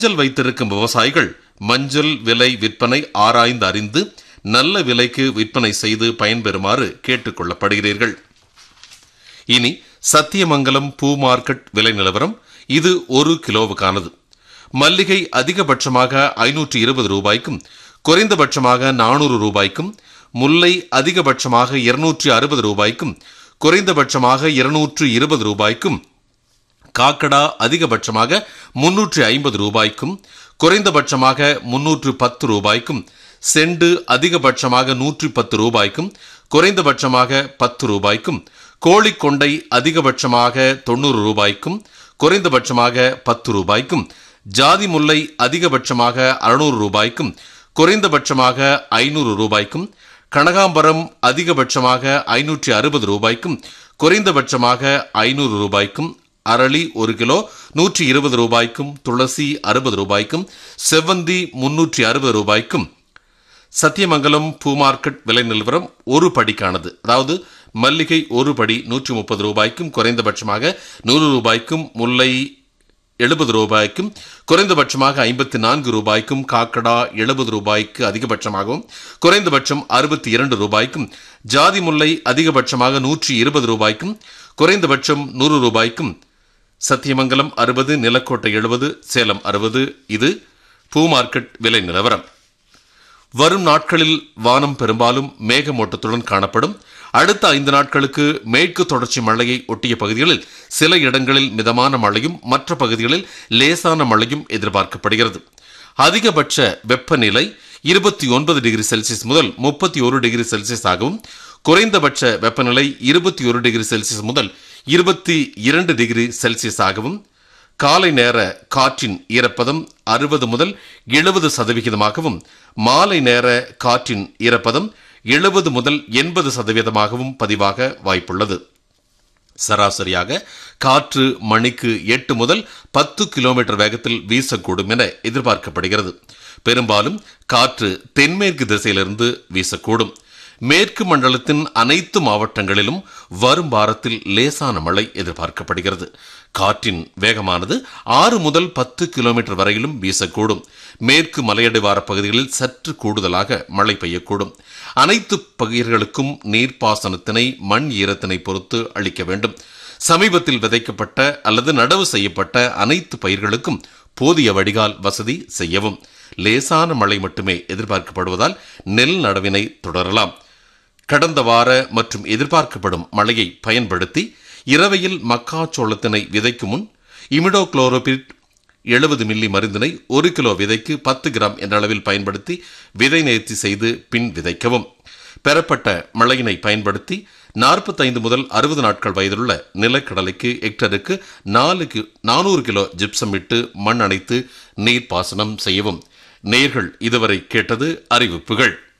மஞ்சள் வைத்திருக்கும் விவசாயிகள் மஞ்சள் விலை விற்பனை ஆராய்ந்து அறிந்து நல்ல விலைக்கு விற்பனை செய்து பயன்பெறுமாறு கேட்டுக் கொள்ளப்படுகிறீர்கள் இனி சத்தியமங்கலம் பூ மார்க்கெட் விலை நிலவரம் இது ஒரு கிலோவுக்கானது மல்லிகை அதிகபட்சமாக ஐநூற்று இருபது ரூபாய்க்கும் குறைந்தபட்சமாக நானூறு ரூபாய்க்கும் முல்லை அதிகபட்சமாக இருநூற்றி அறுபது ரூபாய்க்கும் குறைந்தபட்சமாக இருநூற்று இருபது ரூபாய்க்கும் காக்கடா அதிகபட்சமாக முன்னூற்று ஐம்பது ரூபாய்க்கும் குறைந்தபட்சமாக முன்னூற்று பத்து ரூபாய்க்கும் செண்டு அதிகபட்சமாக நூற்றி பத்து ரூபாய்க்கும் குறைந்தபட்சமாக பத்து ரூபாய்க்கும் கோழிக்கொண்டை அதிகபட்சமாக தொண்ணூறு ரூபாய்க்கும் குறைந்தபட்சமாக பத்து ரூபாய்க்கும் ஜாதி முல்லை அதிகபட்சமாக அறுநூறு ரூபாய்க்கும் குறைந்தபட்சமாக ஐநூறு ரூபாய்க்கும் கனகாம்பரம் அதிகபட்சமாக ஐநூற்றி அறுபது ரூபாய்க்கும் குறைந்தபட்சமாக ஐநூறு ரூபாய்க்கும் அரளி ஒரு கிலோ நூற்றி இருபது ரூபாய்க்கும் துளசி அறுபது ரூபாய்க்கும் செவ்வந்தி முன்னூற்றி அறுபது ரூபாய்க்கும் சத்தியமங்கலம் பூ மார்க்கெட் விலை நிலவரம் ஒரு படிக்கானது அதாவது மல்லிகை ஒரு படி நூற்றி முப்பது ரூபாய்க்கும் குறைந்தபட்சமாக நூறு ரூபாய்க்கும் முல்லை எழுபது ரூபாய்க்கும் குறைந்தபட்சமாக ஐம்பத்தி நான்கு ரூபாய்க்கும் காக்கடா எழுபது ரூபாய்க்கு அதிகபட்சமாகவும் குறைந்தபட்சம் அறுபத்தி இரண்டு ரூபாய்க்கும் ஜாதி முல்லை அதிகபட்சமாக நூற்றி இருபது ரூபாய்க்கும் குறைந்தபட்சம் நூறு ரூபாய்க்கும் சத்தியமங்கலம் அறுபது நிலக்கோட்டை எழுபது சேலம் அறுபது இது பூ மார்க்கெட் விலை நிலவரம் வரும் நாட்களில் வானம் பெரும்பாலும் மேகமூட்டத்துடன் காணப்படும் அடுத்த ஐந்து நாட்களுக்கு மேற்கு தொடர்ச்சி மழையை ஒட்டிய பகுதிகளில் சில இடங்களில் மிதமான மழையும் மற்ற பகுதிகளில் லேசான மழையும் எதிர்பார்க்கப்படுகிறது அதிகபட்ச வெப்பநிலை இருபத்தி ஒன்பது டிகிரி செல்சியஸ் முதல் முப்பத்தி ஒரு டிகிரி செல்சியஸ் ஆகவும் குறைந்தபட்ச வெப்பநிலை இருபத்தி ஒரு டிகிரி செல்சியஸ் முதல் இருபத்தி இரண்டு டிகிரி செல்சியஸ் ஆகவும் காலை நேர காற்றின் ஈரப்பதம் அறுபது முதல் எழுபது சதவிகிதமாகவும் மாலை நேர காற்றின் ஈரப்பதம் எழுபது முதல் எண்பது சதவீதமாகவும் பதிவாக வாய்ப்புள்ளது சராசரியாக காற்று மணிக்கு எட்டு முதல் பத்து கிலோமீட்டர் வேகத்தில் வீசக்கூடும் என எதிர்பார்க்கப்படுகிறது பெரும்பாலும் காற்று தென்மேற்கு திசையிலிருந்து வீசக்கூடும் மேற்கு மண்டலத்தின் அனைத்து மாவட்டங்களிலும் வரும் வாரத்தில் லேசான மழை எதிர்பார்க்கப்படுகிறது காற்றின் வேகமானது ஆறு முதல் பத்து கிலோமீட்டர் வரையிலும் வீசக்கூடும் மேற்கு மலையடிவார பகுதிகளில் சற்று கூடுதலாக மழை பெய்யக்கூடும் அனைத்து பயிர்களுக்கும் நீர்ப்பாசனத்தினை மண் ஈரத்தினை பொறுத்து அளிக்க வேண்டும் சமீபத்தில் விதைக்கப்பட்ட அல்லது நடவு செய்யப்பட்ட அனைத்து பயிர்களுக்கும் போதிய வடிகால் வசதி செய்யவும் லேசான மழை மட்டுமே எதிர்பார்க்கப்படுவதால் நெல் நடவினை தொடரலாம் கடந்த வார மற்றும் எதிர்பார்க்கப்படும் மழையை பயன்படுத்தி இரவையில் மக்காச்சோளத்தினை விதைக்கும் முன் இமிடோக்ளோரோபிட் எழுபது மில்லி மருந்தினை ஒரு கிலோ விதைக்கு பத்து கிராம் என்ற அளவில் பயன்படுத்தி விதை நேர்த்தி செய்து பின் விதைக்கவும் பெறப்பட்ட மழையினை பயன்படுத்தி நாற்பத்தைந்து முதல் அறுபது நாட்கள் வயதிலுள்ள நிலக்கடலைக்கு ஹெக்டருக்கு நாலு கி நானூறு கிலோ ஜிப்சம் இட்டு மண் அணைத்து நீர் பாசனம் செய்யவும் நேர்கள் இதுவரை கேட்டது அறிவிப்புகள்